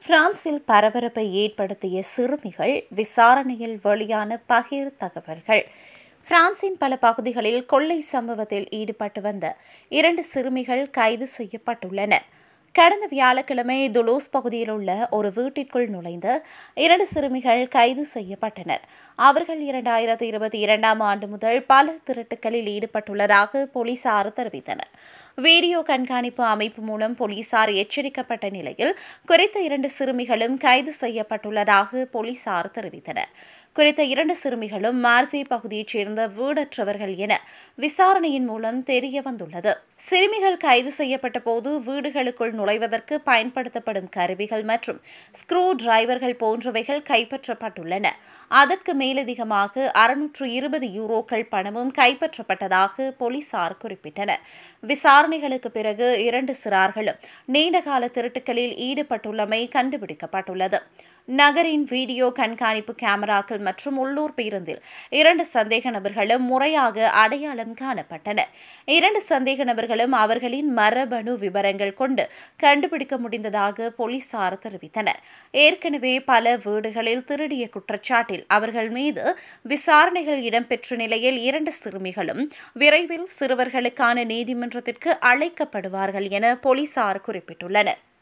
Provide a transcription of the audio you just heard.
பிரான்சில் பரபரப்பை ஏற்படுத்திய சிறுமிகள் விசாரணையில் வெளியான பகிர் தகவல்கள் பிரான்சின் பல பகுதிகளில் கொள்ளை சம்பவத்தில் ஈடுபட்டு வந்த இரண்டு சிறுமிகள் கைது செய்யப்பட்டுள்ளனர் கடந்த வியாழக்கிழமை துலூஸ் பகுதியில் உள்ள ஒரு வீட்டிற்குள் நுழைந்த இரண்டு சிறுமிகள் கைது செய்யப்பட்டனர் அவர்கள் இரண்டாயிரத்தி இருபத்தி இரண்டாம் ஆண்டு முதல் பல திருட்டுகளில் ஈடுபட்டுள்ளதாக போலீசார் தெரிவித்தனர் வீடியோ கண்காணிப்பு அமைப்பு மூலம் போலீசார் எச்சரிக்கப்பட்ட நிலையில் குறித்த இரண்டு சிறுமிகளும் கைது செய்யப்பட்டுள்ளதாக போலீசார் தெரிவித்தனர் குறித்த இரண்டு சிறுமிகளும் மார்சே பகுதியைச் சேர்ந்த வீடற்றவர்கள் என விசாரணையின் மூலம் தெரிய வந்துள்ளது சிறுமிகள் கைது செய்யப்பட்ட போது வீடுகளுக்குள் நுழைவதற்கு பயன்படுத்தப்படும் கருவிகள் மற்றும் ஸ்க்ரூ டிரைவர்கள் போன்றவைகள் கைப்பற்றப்பட்டுள்ளன அதற்கு மேலதிகமாக அறுநூற்று இருபது யூரோக்கள் பணமும் கைப்பற்றப்பட்டதாக போலீசார் குறிப்பிட்டனர் விசாரணைகளுக்கு பிறகு இரண்டு சிறார்களும் நீண்டகால திருட்டுகளில் ஈடுபட்டுள்ளமை கண்டுபிடிக்கப்பட்டுள்ளது நகரின் வீடியோ கண்காணிப்பு கேமராக்கள் மற்றும் உள்ளூர் பேருந்தில் இரண்டு சந்தேக நபர்களும் முறையாக அடையாளம் காணப்பட்டனர் இரண்டு சந்தேக நபர்களும் அவர்களின் மரபணு விவரங்கள் கொண்டு கண்டுபிடிக்க முடிந்ததாக போலீசார் தெரிவித்தனர் ஏற்கனவே பல வீடுகளில் திருடிய குற்றச்சாட்டில் அவர்கள் மீது விசாரணைகள் இடம்பெற்ற நிலையில் இரண்டு சிறுமிகளும் விரைவில் சிறுவர்களுக்கான நீதிமன்றத்திற்கு அழைக்கப்படுவார்கள் என போலீசார் குறிப்பிட்டுள்ளனர்